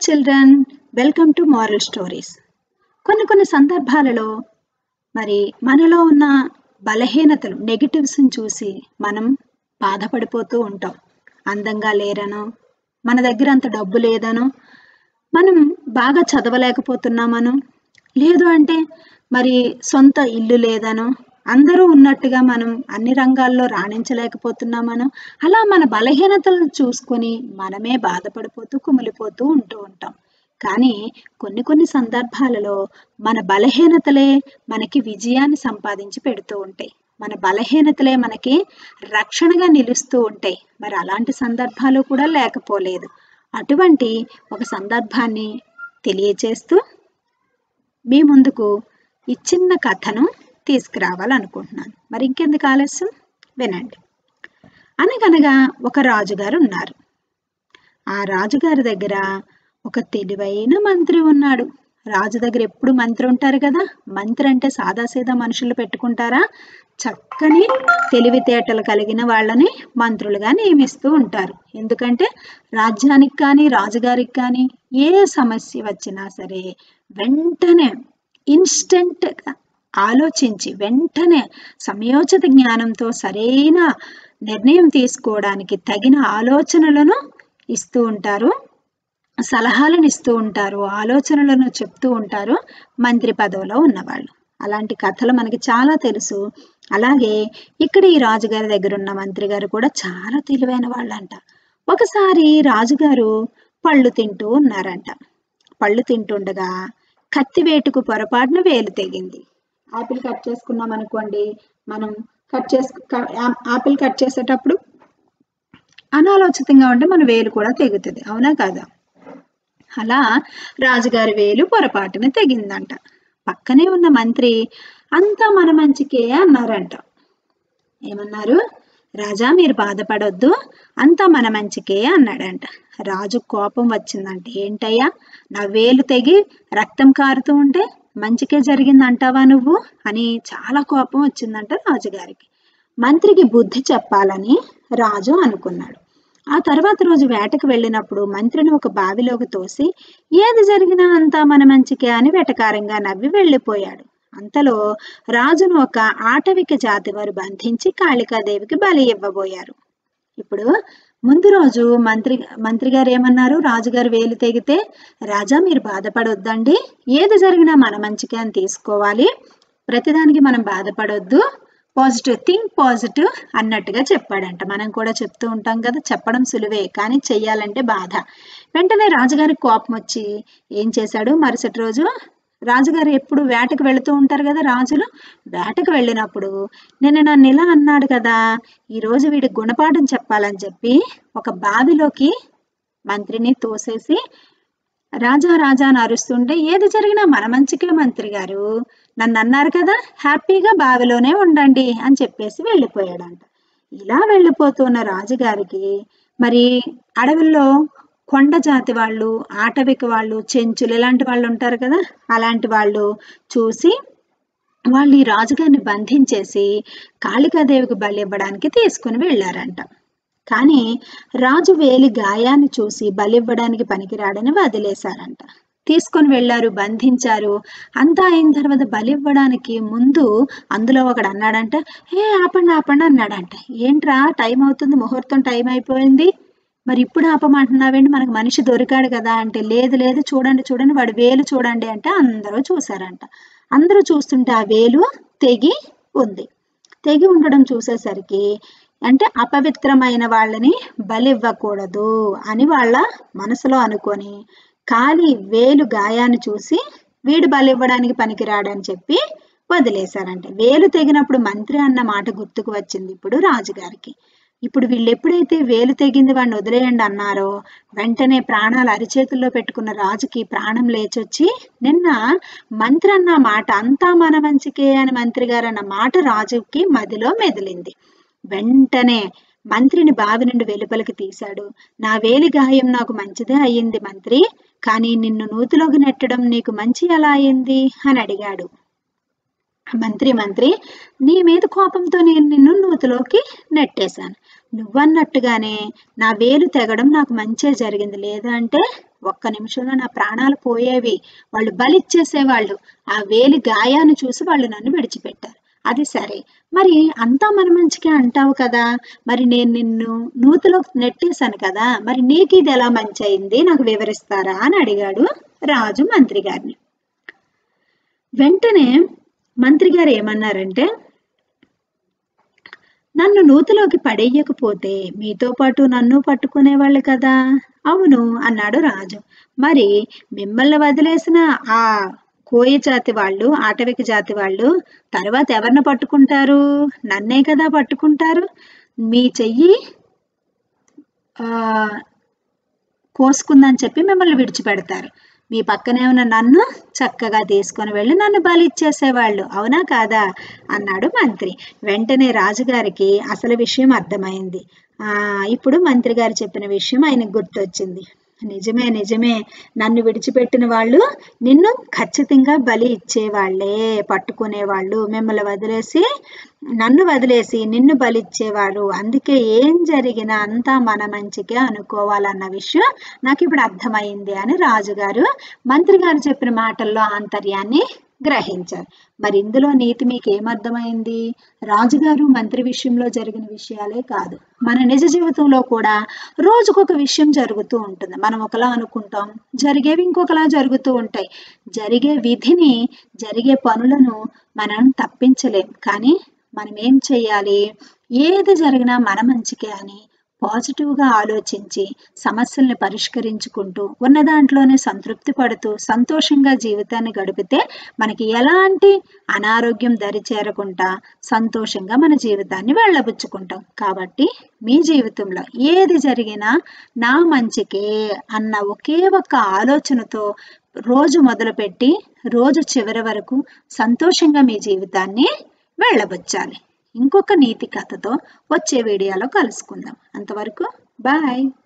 children welcome to moral stories కొన్ని కొన్ని సందర్భాలలో మరి మనలో ఉన్న బలహీనతలు నెగిటివ్స్ని చూసి మనం బాధపడిపోతూ ఉంటాం అందంగా లేరనో మన దగ్గర అంత డబ్బు లేదనో మనం బాగా చదవలేకపోతున్నామనో లేదు అంటే మరి సొంత ఇల్లు లేదనో అందరూ ఉన్నట్టుగా మనం అన్ని రంగాల్లో రాణించలేకపోతున్నామనో అలా మన బలహీనతలను చూసుకొని మనమే బాధపడిపోతూ కుమిలిపోతూ ఉంటూ ఉంటాం కానీ కొన్ని కొన్ని సందర్భాలలో మన బలహీనతలే మనకి విజయాన్ని సంపాదించి పెడుతూ ఉంటాయి మన బలహీనతలే మనకి రక్షణగా నిలుస్తూ ఉంటాయి మరి అలాంటి సందర్భాలు కూడా లేకపోలేదు అటువంటి ఒక సందర్భాన్ని తెలియచేస్తూ మీ ముందుకు ఈ చిన్న కథను తీసుకురావాలనుకుంటున్నాను మరి ఇంకెందుకు ఆలస్యం వినండి అనగనగా ఒక రాజుగారు ఉన్నారు ఆ రాజుగారి దగ్గర ఒక తెలివైన మంత్రి ఉన్నాడు రాజు దగ్గర ఎప్పుడు మంత్రి ఉంటారు కదా మంత్రి అంటే సాదాసీదా మనుషులు పెట్టుకుంటారా చక్కని తెలివితేటలు కలిగిన వాళ్ళని మంత్రులుగా నియమిస్తూ ఉంటారు ఎందుకంటే రాజ్యానికి కానీ రాజుగారికి కానీ ఏ సమస్య వచ్చినా సరే వెంటనే ఇన్స్టెంట్గా ఆలోచించి వెంటనే సమయోచిత జ్ఞానంతో సరైన నిర్ణయం తీసుకోవడానికి తగిన ఆలోచనలను ఇస్తూ ఉంటారు సలహాలను ఇస్తూ ఉంటారు ఆలోచనలను చెప్తూ ఉంటారు మంత్రి పదవిలో ఉన్నవాళ్ళు అలాంటి కథలు మనకి చాలా తెలుసు అలాగే ఇక్కడ ఈ రాజుగారి దగ్గర ఉన్న మంత్రి గారు కూడా చాలా తెలివైన వాళ్ళంట ఒకసారి రాజుగారు పళ్ళు తింటూ ఉన్నారంట పళ్ళు తింటుండగా కత్తివేటుకు పొరపాటున వేలు తెగింది ఆపిల్ కట్ చేసుకున్నాం అనుకోండి మనం కట్ చేసుకు ఆపిల్ కట్ చేసేటప్పుడు అనాలోచితంగా ఉంటే మన వేలు కూడా తెగుతుంది అవునా కాదా అలా రాజుగారి వేలు పొరపాటున తెగిందంట పక్కనే ఉన్న మంత్రి అంతా మన మంచికే అన్నారంట ఏమన్నారు రాజా మీరు బాధపడొద్దు అంతా మన మంచికే అన్నాడంట రాజు కోపం వచ్చిందంట ఏంటయ్యా నా వేలు తెగి రక్తం కారుతూ ఉంటే మంచికే జరిగింది అంటావా నువ్వు అని చాలా కోపం వచ్చిందంట రాజుగారికి మంత్రికి బుద్ధి చెప్పాలని రాజు అనుకున్నాడు ఆ తర్వాత రోజు వేటకు వెళ్ళినప్పుడు మంత్రిని ఒక బావిలోకి తోసి ఏది జరిగినా అంతా మన మంచికే అని వెటకారంగా నవ్వి వెళ్ళిపోయాడు అంతలో రాజును ఒక ఆటవిక జాతి వారు బంధించి కాళికాదేవికి బలి ఇవ్వబోయారు ఇప్పుడు ముందు రోజు మంత్రి మంత్రి గారు ఏమన్నారు రాజుగారు వేలు తెగితే రాజా మీరు బాధపడొద్దండి ఏది జరిగినా మన మంచికే అని తీసుకోవాలి ప్రతిదానికి మనం బాధపడొద్దు పాజిటివ్ థింక్ పాజిటివ్ అన్నట్టుగా చెప్పాడంట మనం కూడా చెప్తూ ఉంటాం కదా చెప్పడం సులువే కానీ చెయ్యాలంటే బాధ వెంటనే రాజుగారికి కోపం వచ్చి ఏం చేశాడు మరుసటి రోజు రాజుగారు ఎప్పుడు వేటకు వెళుతూ ఉంటారు కదా రాజులు వేటకు వెళ్ళినప్పుడు నిన్న నన్ను ఇలా అన్నాడు కదా ఈరోజు వీడి గుణపాఠం చెప్పాలని చెప్పి ఒక బావిలోకి మంత్రిని తోసేసి రాజా రాజా అని అరుస్తుంటే ఏది జరిగినా మన మంచికే మంత్రి గారు నన్ను అన్నారు కదా హ్యాపీగా బావిలోనే ఉండండి అని చెప్పేసి వెళ్ళిపోయాడంట ఇలా వెళ్ళిపోతున్న రాజుగారికి మరి అడవుల్లో కొండ జాతి వాళ్ళు ఆటవిక వాళ్ళు చెంచులు ఇలాంటి వాళ్ళు ఉంటారు కదా అలాంటి వాళ్ళు చూసి వాళ్ళు ఈ రాజుగారిని బంధించేసి కాళికాదేవికి బలి ఇవ్వడానికి తీసుకుని వెళ్ళారంట కానీ రాజు వేలి గాయాన్ని చూసి బలివ్వడానికి పనికిరాడని వదిలేశారంట తీసుకొని వెళ్ళారు బంధించారు అంతా అయిన తర్వాత బలివ్వడానికి ముందు అందులో ఒకడు అన్నాడంట ఏ ఆపండి ఆపండి అన్నాడంట ఏంట్రా టైం అవుతుంది ముహూర్తం టైం అయిపోయింది మరి ఇప్పుడు ఆపమంటున్నావేంటి మనకు మనిషి దొరికాడు కదా అంటే లేదు లేదు చూడండి చూడండి వాడు వేలు చూడండి అంటే అందరూ చూసారంట అందరూ చూస్తుంటే ఆ వేలు తెగి ఉంది తెగి ఉండడం చూసేసరికి అంటే అపవిత్రమైన వాళ్ళని బలివ్వకూడదు అని వాళ్ళ మనసులో అనుకొని ఖాళీ వేలు గాయాన్ని చూసి వీడు బలివ్వడానికి పనికిరాడని చెప్పి వదిలేశారంట వేలు తెగినప్పుడు మంత్రి అన్న మాట గుర్తుకు వచ్చింది ఇప్పుడు రాజుగారికి ఇప్పుడు వీళ్ళు ఎప్పుడైతే వేలు తెగింది వాడిని వదిలేయండి అన్నారో వెంటనే ప్రాణాలు అరిచేతుల్లో పెట్టుకున్న రాజుకి ప్రాణం లేచొచ్చి నిన్న మంత్రి అన్న మాట అంతా మన మంచికే అని మంత్రి గారు అన్న మాట రాజుకి మదిలో మెదిలింది వెంటనే మంత్రిని బావి నుండి వెలుపలికి తీశాడు నా వేలి గాయం నాకు మంచిదే అయ్యింది మంత్రి కానీ నిన్ను నూతిలోకి నెట్టడం నీకు మంచి ఎలా అయింది అని అడిగాడు మంత్రి మంత్రి నీ మీద కోపంతో నేను నిన్ను నూతిలోకి నెట్టేశాను నువ్వన్నట్టుగానే నా వేలు తెగడం నాకు మంచే జరిగింది లేదా అంటే ఒక్క నిమిషంలో నా ప్రాణాలు పోయేవి వాళ్ళు బలిచ్చేసేవాళ్ళు ఆ వేలి గాయాన్ని చూసి వాళ్ళు నన్ను విడిచిపెట్టారు అది సరే మరి అంతా మన మంచికే అంటావు కదా మరి నేను నిన్ను నూతిలో నెట్టేశాను కదా మరి నీకు ఇది ఎలా మంచి అయింది నాకు వివరిస్తారా అని అడిగాడు రాజు మంత్రి గారిని వెంటనే మంత్రి గారు ఏమన్నారంటే నన్ను నూతిలోకి పడేయకపోతే మీతో పాటు నన్ను పట్టుకునేవాళ్ళు కదా అవును అన్నాడు రాజు మరి మిమ్మల్ని వదిలేసిన ఆ కోయ జాతి వాళ్ళు ఆటవిక జాతి వాళ్ళు తర్వాత ఎవరిని పట్టుకుంటారు నన్నే కదా పట్టుకుంటారు మీ చెయ్యి ఆ కోసుకుందని చెప్పి మిమ్మల్ని విడిచిపెడతారు మీ పక్కనే ఉన్న నన్ను చక్కగా తీసుకొని వెళ్ళి నన్ను బలిచ్చేసేవాళ్ళు అవునా కాదా అన్నాడు మంత్రి వెంటనే రాజుగారికి అసలు విషయం అర్థమైంది ఆ ఇప్పుడు మంత్రి గారు చెప్పిన విషయం ఆయనకు గుర్తొచ్చింది నిజమే నిజమే నన్ను విడిచిపెట్టిన వాళ్ళు నిన్ను ఖచ్చితంగా బలి ఇచ్చేవాళ్లే పట్టుకునేవాళ్ళు మిమ్మల్ని వదిలేసి నన్ను వదిలేసి నిన్ను బలిచ్చేవారు అందుకే ఏం జరిగినా అంతా మన మంచికే అనుకోవాలన్న విషయం నాకు ఇప్పుడు అర్థమైంది అని రాజుగారు మంత్రి గారు చెప్పిన మాటల్లో ఆంతర్యాన్ని గ్రహించారు మరి ఇందులో నీతి మీకు ఏమర్థమైంది రాజుగారు మంత్రి విషయంలో జరిగిన విషయాలే కాదు మన నిజ జీవితంలో కూడా రోజుకొక విషయం జరుగుతూ ఉంటుంది మనం ఒకలా అనుకుంటాం జరిగేవి ఇంకొకలా జరుగుతూ ఉంటాయి జరిగే విధిని జరిగే పనులను మనం తప్పించలేం కానీ మనం ఏం చేయాలి ఏది జరిగినా మన మంచికే అని పాజిటివ్గా ఆలోచించి సమస్యల్ని పరిష్కరించుకుంటూ ఉన్న దాంట్లోనే సంతృప్తి పడుతూ సంతోషంగా జీవితాన్ని గడిపితే మనకి ఎలాంటి అనారోగ్యం దరి చేరకుండా సంతోషంగా మన జీవితాన్ని వెళ్ళబుచ్చుకుంటాం కాబట్టి మీ జీవితంలో ఏది జరిగినా నా మంచికే అన్న ఒకే ఒక్క ఆలోచనతో రోజు మొదలుపెట్టి రోజు చివరి వరకు సంతోషంగా మీ జీవితాన్ని వెళ్ళబుచ్చాలి ఇంకొక నీతి కథతో వచ్చే వీడియోలో కలుసుకుందాం అంతవరకు బాయ్